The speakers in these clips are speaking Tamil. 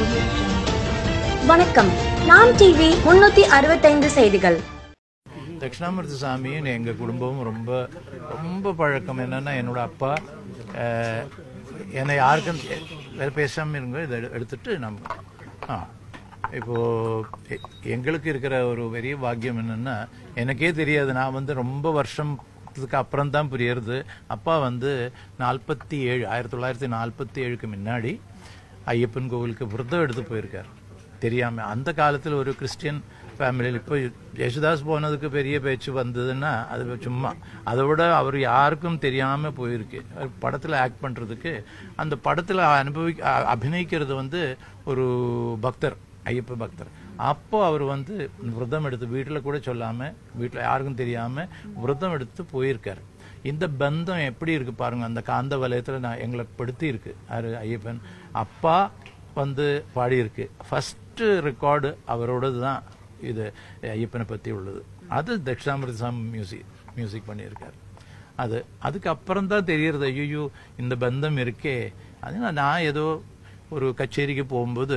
வணக்கம் நாம் டிவி முன்னூத்தி அறுபத்தைந்து செய்திகள் தட்சிணாமூர்த்தி சாமியும் எங்கள் குடும்பமும் ரொம்ப ரொம்ப பழக்கம் என்னன்னா என்னோட அப்பா அஹ், என்னை யாருக்கும் வேற பேசாமல் இருங்க இதை எடு- எடுத்துட்டு நம்ம ஆ இப்போ எ- எங்களுக்கு இருக்கிற ஒரு பெரிய பாக்கியம் என்னன்னா எனக்கே தெரியாது நான் வந்து ரொம்ப வருஷத்துக்கு அப்புறம் தான் புரியறது அப்பா வந்து நாற்பத்தி ஏழு ஆயிரத்தி தொள்ளாயிரத்தி நாற்பத்தி ஏழுக்கு முன்னாடி ஐயப்பன் கோவிலுக்கு விரதம் எடுத்து போயிருக்கார் தெரியாம அந்த காலத்தில் ஒரு கிறிஸ்டியன் ஃபேமிலியில் இப்போ யேசுதாஸ் போனதுக்கு பெரிய பேச்சு வந்ததுன்னா அது சும்மா அதை விட அவர் யாருக்கும் தெரியாம போயிருக்கு அவர் படத்துல ஆக்ட் பண்றதுக்கு அந்த படத்துல அனுபவி அ- அபிநயிக்கிறது வந்து ஒரு பக்தர் ஐயப்ப பக்தர் அப்போ அவர் வந்து விரதம் எடுத்து வீட்டில் கூட சொல்லாம வீட்டில் யாருக்கும் தெரியாம விரதம் எடுத்து போயிருக்காரு இந்த பந்தம் எப்படி இருக்கு பாருங்க அந்த காந்த வலயத்துல நான் எங்களை படுத்தி இருக்கு யாரு ஐயப்பன் அப்பா வந்து பாடியிருக்கு ஃபர்ஸ்ட் ரெக்கார்டு அவரோடது தான் இது ஐயப்பனை பத்தி உள்ளது அது தட்சிணாமிர்த சாமி மியூசிக் மியூசிக் பண்ணியிருக்காரு அது அதுக்கப்புறம் தான் தெரியறது ஐயோ இந்த பந்தம் இருக்கே அதனால நான் ஏதோ ஒரு கச்சேரிக்கு போகும்போது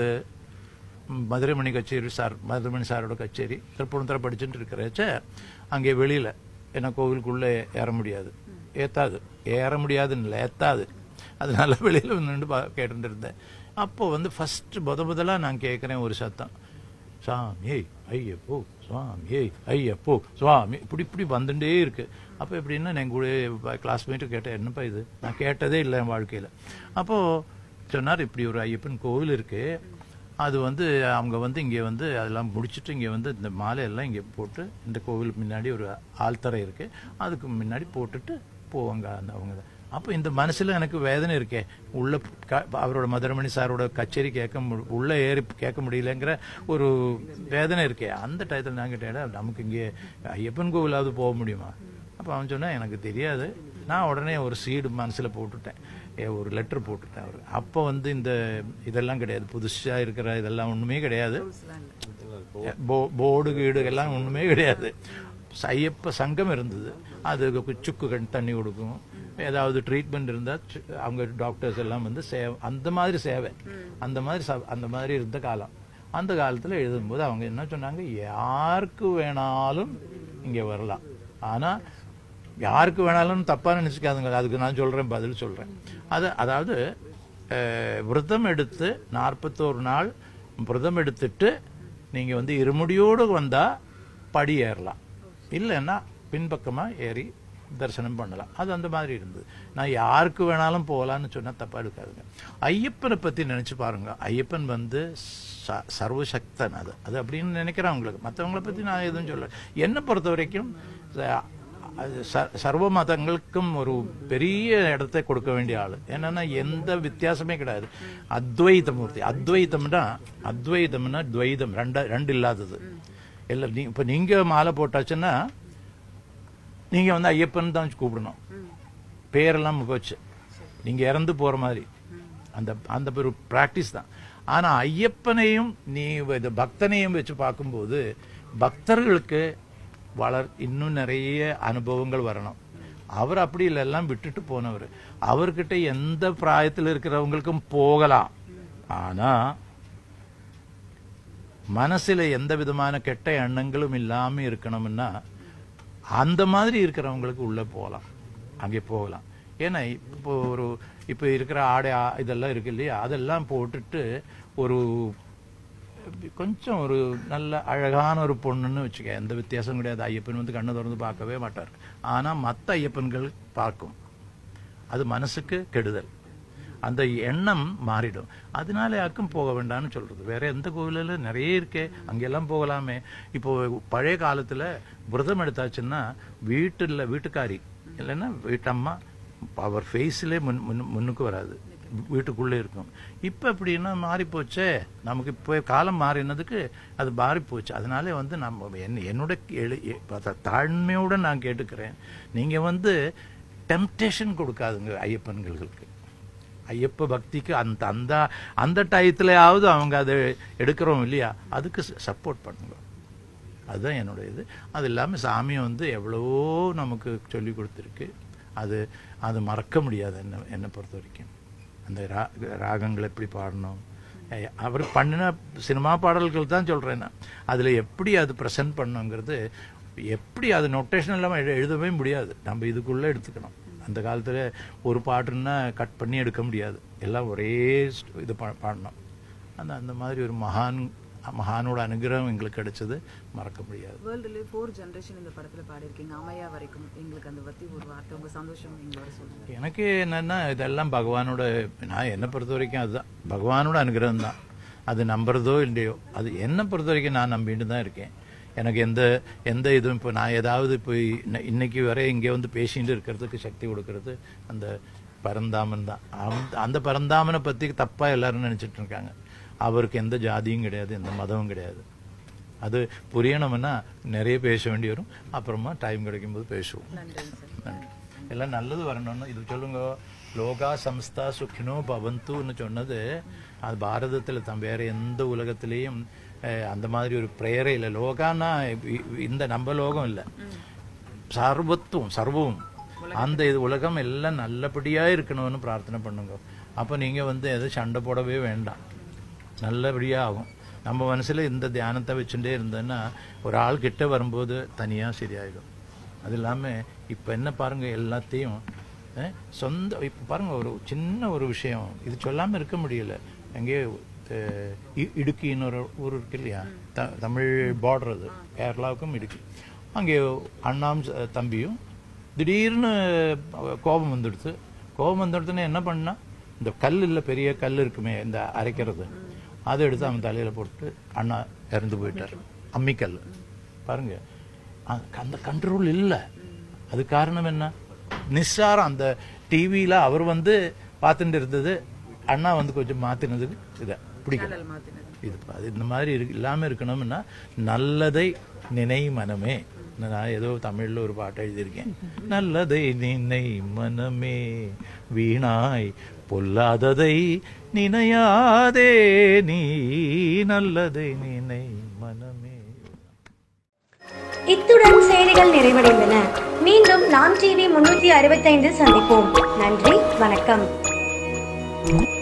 ம், மதுரைமணி கச்சேரி சார் மதுரைமணி சாரோட கச்சேரி திருப்பூணத்தில் படிச்சுட்டு இருக்கிறச்ச அங்கே வெளியில் என்ன கோவிலுக்குள்ளே ஏற முடியாது ஏத்தாது ஏற முடியாதுன்னு இல்லை ஏத்தாது அதனால வெளியில் நின்று பா கேட்டுட்டு இருந்தேன் அப்போ வந்து ஃபர்ஸ்ட் முத முதலாக நான் கேட்குறேன் ஒரு சத்தம் சுவாமி ஐயப்போ சுவாமி ஐயப்போ சுவாமி இப்படி இப்படி வந்துட்டே இருக்கு அப்போ எப்படின்னா என் கூட கிளாஸ்மேட்டு கேட்டேன் என்னப்பா இது நான் கேட்டதே இல்லை என் வாழ்க்கையில் அப்போ சொன்னார் இப்படி ஒரு ஐயப்பன் கோவில் இருக்கு அது வந்து அவங்க வந்து இங்கே வந்து அதெல்லாம் முடிச்சுட்டு இங்கே வந்து இந்த மாலை எல்லாம் இங்கே போட்டு இந்த கோவில் முன்னாடி ஒரு ஆழ்த்தரை இருக்கு அதுக்கு முன்னாடி போட்டுட்டு போவாங்க அந்த அவங்க அப்போ இந்த மனசுல எனக்கு வேதனை இருக்கே உள்ள க- அவரோட மதுரமணி சாரோட கச்சேரி கேட்க மு- உள்ள ஏறி கேட்க முடியலங்கிற ஒரு வேதனை இருக்கே அந்த டயத்தில் நான் கேட்டேன் நமக்கு இங்கே ஐயப்பன் கோவிலாவது போக முடியுமா அப்போ அவன் சொன்னா எனக்கு தெரியாது நான் உடனே ஒரு சீடு மனசுல போட்டுட்டேன் ஏ, ஒரு லெட்டர் போட்டுட்டேன் அவர் அப்போ வந்து இந்த இதெல்லாம் கிடையாது புதுசா இருக்கிற இதெல்லாம் ஒண்ணுமே கிடையாது போ- போர்டு கீடு எல்லாம் ஒண்ணுமே கிடையாது ஐயப்ப சங்கம் இருந்தது அது சுக்கு கண் தண்ணி கொடுக்கும் ஏதாவது ட்ரீட்மெண்ட் இருந்தா சு- அவங்க டாக்டர்ஸ் எல்லாம் வந்து சேவை அந்த மாதிரி சேவை அந்த மாதிரி ச- அந்த மாதிரி இருந்த காலம் அந்த காலத்துல எழுதும்போது அவங்க என்ன சொன்னாங்க யாருக்கு வேணாலும் இங்க வரலாம் ஆனா யாருக்கு வேணாலும் தப்பா நினைச்சுக்காதுங்க அதுக்கு நான் சொல்றேன் பதில் சொல்றேன் அது அதாவது அஹ், விரதம் எடுத்து நாற்பத்தோரு நாள் விரதம் எடுத்துட்டு நீங்க வந்து இருமுடியோடு வந்தா படி ஏறலாம் இல்லைன்னா பின்பக்கமா ஏறி தரிசனம் பண்ணலாம் அது அந்த மாதிரி இருந்தது நான் யாருக்கு வேணாலும் போகலான்னு சொன்னா தப்பா எடுக்காதுங்க ஐயப்பனை பத்தி நினைச்சு பாருங்க ஐயப்பன் வந்து ச- சர்வசக்தன் அது அது அப்படின்னு நினைக்கிறவங்களுக்கு மற்றவங்கள பத்தி நான் எதுவும் சொல்ல என்னை பொறுத்த வரைக்கும் ச- அது ச- சர்வ மதங்களுக்கும் ஒரு பெரிய இடத்தை கொடுக்க வேண்டிய ஆளு என்னன்னா எந்த வித்தியாசமே கிடையாது அத்வைத மூர்த்தி அத்வைதம்னா அத்வைதம்னா துவைதம் ரெண்ட ரெண்டு இல்லாதது இல்ல நீ இப்ப நீங்க மாலை போட்டாச்சுன்னா நீங்க வந்து ஐயப்பன் தான் கூப்பிடணும் பேரெல்லாம் போச்சு நீங்க இறந்து போற மாதிரி அந்த அந்த ஒரு பிராக்டிஸ் தான் ஆனா ஐயப்பனையும் நீ இது பக்தனையும் வச்சு பார்க்கும்போது பக்தர்களுக்கு வளர் இன்னும் நிறைய அனுபவங்கள் வரணும் அவர் அப்படி இல்லை எல்லாம் விட்டுட்டு போனவர் அவர்கிட்ட எந்த பிராயத்தில் இருக்கிறவங்களுக்கும் போகலாம் ஆனா மனசுல எந்த விதமான கெட்ட எண்ணங்களும் இல்லாம இருக்கணும்னா அந்த மாதிரி இருக்கிறவங்களுக்கு உள்ள போகலாம் அங்கே போகலாம் ஏன்னா இப்போ ஒரு இப்போ இருக்கிற ஆடை ஆ- இதெல்லாம் இருக்கு இல்லையா அதெல்லாம் போட்டுட்டு ஒரு கொஞ்சம் ஒரு நல்ல அழகான ஒரு பொண்ணுன்னு வச்சுக்க எந்த வித்தியாசம் கிடையாது ஐயப்பன் வந்து கண்ணை திறந்து பார்க்கவே மாட்டார் ஆனா மத்த ஐயப்பன்கள் பார்க்கும் அது மனசுக்கு கெடுதல் அந்த எண்ணம் மாறிடும் அதனால யாருக்கும் போக வேண்டாம்னு சொல்றது வேற எந்த கோவிலில் நிறைய இருக்கே அங்கெல்லாம் போகலாமே இப்போ பழைய காலத்துல விரதம் எடுத்தாச்சுன்னா வீட்டுல வீட்டுக்காரி இல்லைன்னா வீட்டம்மா அவர் ஃபேஸ்லேயே முன் முன் முன்னுக்கு வராது வீட்டுக்குள்ளே இருக்கும் இப்போ எப்படின்னா மாறி போச்சே நமக்கு இப்போ காலம் மாறினதுக்கு அது மாறி போச்சு அதனால வந்து நம்ம என்ன என்னோட எழு- எ- ப- தாழ்மையோட நான் கேட்டுக்கிறேன் நீங்க வந்து டெம்டேஷன் கொடுக்காதுங்க ஐயப்பன்களுக்கு ஐயப்ப பக்திக்கு அந்த அந்த அந்த டயத்துலயாவது அவங்க அதை எடுக்கிறோம் இல்லையா அதுக்கு சப்போர்ட் பண்ணுங்க அதுதான் என்னோட இது அது இல்லாமல் சாமி வந்து எவ்வளவோ நமக்கு சொல்லி கொடுத்துருக்கு அது அது மறக்க முடியாது என்ன என்னை பொறுத்த வரைக்கும் அந்த ரா ராகங்கள் எப்படி பாடணும் அஹ், அவர் பண்ணின சினிமா பாடல்கள் தான் சொல்கிறேன் நான் அதில் எப்படி அது ப்ரெசென்ட் பண்ணுங்கிறது எப்படி அது நொட்டேஷன் இல்லாமல் எழு எழுதவே முடியாது நம்ம இதுக்குள்ளே எடுத்துக்கணும் அந்த காலத்தில் ஒரு பாட்டுன்னா கட் பண்ணி எடுக்க முடியாது எல்லாம் ஒரே st- இது பா பாடணும் அந்த அந்த மாதிரி ஒரு மகான் மகானோட அனுகிரகம் எங்களுக்கு கிடைச்சது மறக்க முடியாது வேர்ல்டுலேயே ஃபோர் ஜென்ரேஷன் இந்த படத்துல பாடியிருக்கீங்க அம்மையா வரைக்கும் எங்களுக்கு அந்த பத்தி ஒரு வார்த்தை உங்க சந்தோஷம் எங்களோட சொல்லுங்க எனக்கு என்னன்னா இதெல்லாம் பகவானோட நான் என்னை பொறுத்த வரைக்கும் அதுதான் பகவானோட அனுகிரகம் தான் அது நம்புறதோ இல்லையோ அது என்னை பொறுத்த வரைக்கும் நான் நம்பிட்டு தான் இருக்கேன் எனக்கு எந்த எந்த இதுவும் இப்போ நான் ஏதாவது இப்போ இன்ன- இன்னைக்கு வரை இங்கே வந்து பேசிட்டு இருக்கிறதுக்கு சக்தி கொடுக்கறது அந்த பரந்தாமன் தான் அந்த அந்த பரந்தாமனை பற்றி தப்பாக எல்லாரும் நினச்சிட்டு இருக்காங்க அவருக்கு எந்த ஜாதியும் கிடையாது எந்த மதமும் கிடையாது அது புரியணும்னா நிறைய பேச வேண்டி வரும் அப்புறமா டைம் கிடைக்கும்போது பேசுவோம் நன்றிங்க சார் நன்றி எல்லாம் நல்லது வரணும்னு இது சொல்லுங்க லோகா சம்ஸ்தா சுக்கினோ பவந்துன்னு சொன்னது அது பாரதத்தில் தான் வேற எந்த உலகத்திலையும் அஹ், அந்த மாதிரி ஒரு பிரேயரே இல்லை லோகான்னா இ- இந்த நம்ம லோகம் இல்லை சர்வத்துவம் சர்வம் அந்த இது உலகம் எல்லாம் நல்லபடியா இருக்கணும்னு பிரார்த்தனை பண்ணுங்க அப்போ நீங்க வந்து எதுவும் சண்டை போடவே வேண்டாம் நல்லபடியா ஆகும் நம்ம மனசுல இந்த தியானத்தை வச்சுட்டே இருந்தோன்னா ஒரு ஆள் கிட்ட வரும்போது தனியா சரியாயிடும் அது இல்லாம இப்ப என்ன பாருங்க எல்லாத்தையும் அஹ், சொந்த இப்ப பாருங்க ஒரு சின்ன ஒரு விஷயம் இது சொல்லாம இருக்க முடியல எங்கேயோ அஹ், இ- இடுக்கின்னு ஒரு ஊர் இருக்கு இல்லையா த- தமிழ் பார்டர் அது கேரளாவுக்கும் இடுக்கி அங்கே அண்ணாம் ச- தம்பியும் திடீர்னு கோபம் வந்துடுது கோபம் வந்துடுதுன்னு என்ன பண்ணா இந்த கல் இல்ல பெரிய கல் இருக்குமே இந்த அரைக்கிறது அதை எடுத்து அவன் தலையில போட்டு அண்ணா இறந்து போயிட்டார் அம்மிக்கல் பாருங்க அ- அந்த கண்ட்ரோல் இல்ல அது காரணம் என்ன நிஸ்சாரம் அந்த டிவியில அவர் வந்து பார்த்துட்டு இருந்தது அண்ணா வந்து கொஞ்சம் மாத்தினதுக்கு இதை பிடிக்கல சேனல் மாத்தினது இது அது இந்த மாதிரி இருக்கு இல்லாமல் இருக்கணும்னா நல்லதை நினை மனமே நான் ஏதோ தமிழ்ல ஒரு பாட்டு எழுதியிருக்கேன் நல்லதை நினை மனமே வீணாய் பொல்லாததை நினையாதே நீ நல்லதை நினை மனமே இத்துடன் செய்திகள் நிறைவடைந்தன மீண்டும் நாம் டிவி முன்னூத்தி அறுபத்தைந்து சந்திப்போம் நன்றி வணக்கம்